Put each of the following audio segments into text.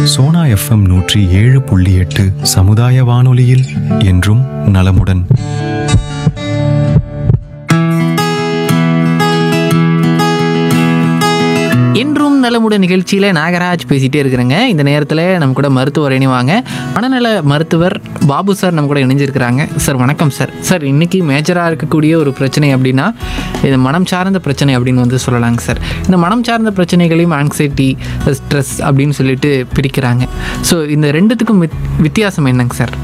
Sona FM நூற்றி ஏழு புள்ளி எட்டு சமுதாய வானொலியில் என்றும் நலமுடன் இன்றும் நலமுடன் நிகழ்ச்சியில் நாகராஜ் பேசிகிட்டே இருக்கிறேங்க இந்த நேரத்தில் நம்ம கூட மருத்துவர் இணைவாங்க மனநல மருத்துவர் பாபு சார் நம்ம கூட இணைஞ்சிருக்கிறாங்க சார் வணக்கம் சார் சார் இன்னைக்கு மேஜராக இருக்கக்கூடிய ஒரு பிரச்சனை அப்படின்னா இது மனம் சார்ந்த பிரச்சனை அப்படின்னு வந்து சொல்லலாங்க சார் இந்த மனம் சார்ந்த பிரச்சனைகளையும் ஆங்ஸைட்டி ஸ்ட்ரெஸ் அப்படின்னு சொல்லிட்டு பிரிக்கிறாங்க ஸோ இந்த ரெண்டுத்துக்கும் வித்- வித்தியாசம் என்னங்க சார்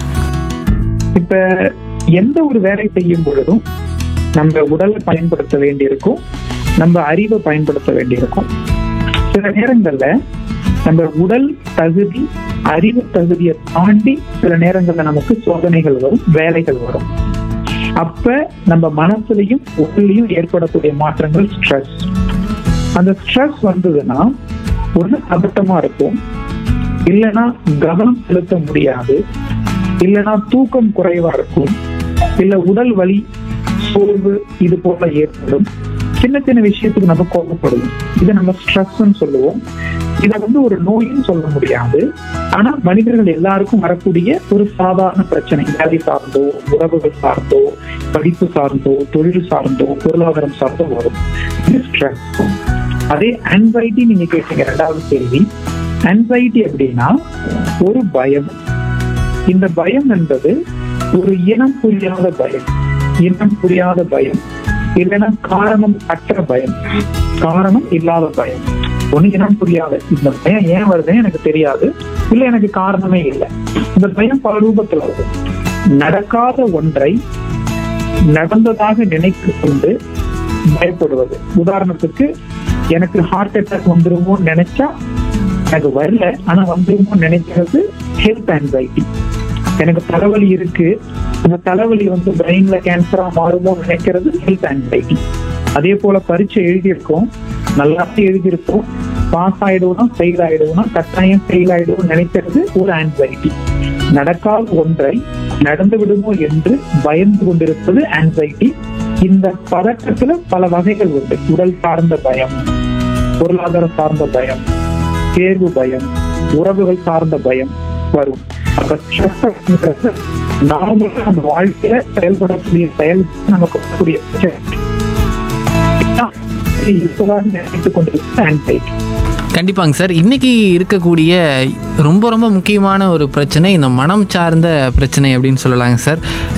இப்ப எந்த ஒரு வேலை செய்யும் பொழுதும் நம்ம உடலை பயன்படுத்த வேண்டியிருக்கும் நம்ம அறிவை பயன்படுத்த வேண்டியிருக்கும் சில நேரங்கள்ல நம்ம உடல் தகுதி அறிவு தகுதியை தாண்டி சில நேரங்கள்ல நமக்கு சோதனைகள் வரும் வேலைகள் வரும் அப்ப நம்ம மனசுலயும் உடல்லையும் ஏற்படக்கூடிய மாற்றங்கள் ஸ்ட்ரெஸ் அந்த ஸ்ட்ரெஸ் வந்ததுன்னா ஒண்ணு பதட்டமா இருக்கும் இல்லைன்னா கவனம் செலுத்த முடியாது இல்லைன்னா தூக்கம் குறைவா இருக்கும் இல்ல உடல் வலி சோர்வு இது போல ஏற்படும் சின்ன சின்ன விஷயத்துக்கு நம்ம கோபப்படுவோம் இதை நம்ம ஸ்ட்ரெஸ்ன்னு சொல்லுவோம் இதை வந்து ஒரு நோயின்னு சொல்ல முடியாது ஆனா மனிதர்கள் எல்லாருக்கும் வரக்கூடிய ஒரு சாதாரண பிரச்சனை வேலை சார்ந்தோ உறவுகள் சார்ந்தோ படிப்பு சார்ந்தோ தொழில் சார்ந்தோ பொருளாதாரம் சார்ந்தோ வரும் இது ஸ்ட்ரெஸ் அதே ஆன்சைட்டி நீங்க கேட்டீங்க ரெண்டாவது கேள்வி ஆன்சைட்டி அப்படின்னா ஒரு பயம் இந்த பயம் என்பது ஒரு இனம் புரியாத பயம் இனம் புரியாத பயம் இல்லைன்னா காரணம் அற்ற பயம் காரணம் இல்லாத பயம் ஒண்ணு இனம் புரியாத இந்த பயம் ஏன் வருதுன்னு எனக்கு தெரியாது இல்ல எனக்கு காரணமே இல்லை இந்த பயம் பல ரூபத்துல வருது நடக்காத ஒன்றை நடந்ததாக நினைத்து கொண்டு பயப்படுவது உதாரணத்துக்கு எனக்கு ஹார்ட் அட்டாக் வந்துருமோ நினைச்சா எனக்கு வரல ஆனா வந்துருமோ நினைக்கிறது ஹெல்த் ஆன்சைட்டி எனக்கு தலைவலி இருக்கு அந்த தலைவலி வந்து பிரெயின்ல கேன்சரா மாறுமோ நினைக்கிறது ஹெல்த் ஆன்சைட்டி அதே போல பரீட்சை எழுதியிருக்கோம் நல்லா எழுதியிருக்கோம் பாஸ் ஆயிடுவோம்னா ஃபெயில் ஆயிடுவோம்னா கட்டாயம் ஃபெயில் ஆயிடுவோம் நினைக்கிறது ஒரு ஆன்சைட்டி நடக்காத ஒன்றை நடந்து விடுமோ என்று பயந்து கொண்டிருப்பது ஆன்சைட்டி இந்த பதட்டத்துல பல வகைகள் உண்டு உடல் சார்ந்த பயம் பொருளாதார சார்ந்த பயம் தேர்வு பயம் உறவுகள் சார்ந்த பயம் வரும் அப்ப stress அப்படின்றது நார்மலா நம்ம வாழ்க்கையில செயல்படக்கூடிய செயல் நமக்கு வரக்கூடிய பிரச்சனை. இதுதான் இப்பதான் நினைத்துக் கொண்டிருக்கிற anxiety. கண்டிப்பாங்க சார் இன்னைக்கு இருக்கக்கூடிய ரொம்ப ரொம்ப முக்கியமான ஒரு பிரச்சனை இந்த மனம் சார்ந்த பிரச்சனை அப்படின்னு சொல்லலாங்க சார்